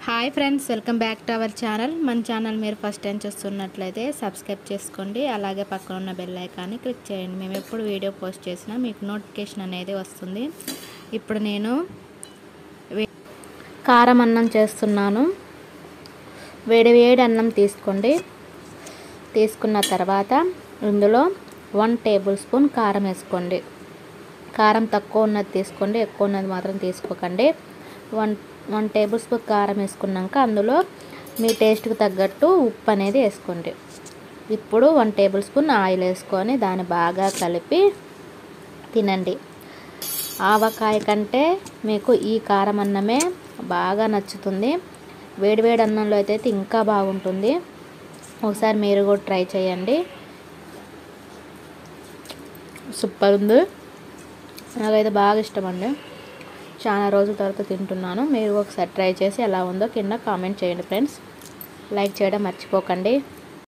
hi friends welcome back to our channel మన channel మీరు first time చూస్తున్నట్లయితే subscribe చేసుకోండి అలాగే పక్కన ఉన్న బెల్ ఐకాన్ని క్లిక్ చేయండి మేము ఎప్పుడు వీడియో పోస్ట్ చేసినా మీకు నోటిఫికేషన్ అనేది వస్తుంది ఇప్పుడు నేను వే- కారం అన్నం చేస్తున్నాను వేడి వేడి అన్నం తీసుకోండి తీసుకున్న తర్వాత ఇందులో వన్ టేబుల్ స్పూన్ కారం వేసుకోండి కారం తక్కువ ఉన్నది తీసుకోండి ఎక్కువ ఉన్నది మాత్రం తీసుకోకండి వన్ వన్ టేబుల్ స్పూన్ కారం వేసుకున్నాక అందులో మీ టేస్ట్కి తగ్గట్టు ఉప్పు అనేది వేసుకోండి ఇప్పుడు వన్ టేబుల్ స్పూన్ ఆయిల్ వేసుకొని దాన్ని బాగా కలిపి తినండి ఆవకాయ కంటే మీకు ఈ కారం అన్నమే బాగా నచ్చుతుంది వేడివేడి అన్నంలో అయితే ఇంకా బాగుంటుంది ఒకసారి మీరు కూడా ట్రై చేయండి సూపర్ ఉంది నాకైతే బాగా ఇష్టం అండి చాలా రోజుల తర్వాత తింటున్నాను మీరు ఒకసారి ట్రై చేసి ఎలా ఉందో కింద కామెంట్ చేయండి ఫ్రెండ్స్ లైక్ చేయడం మర్చిపోకండి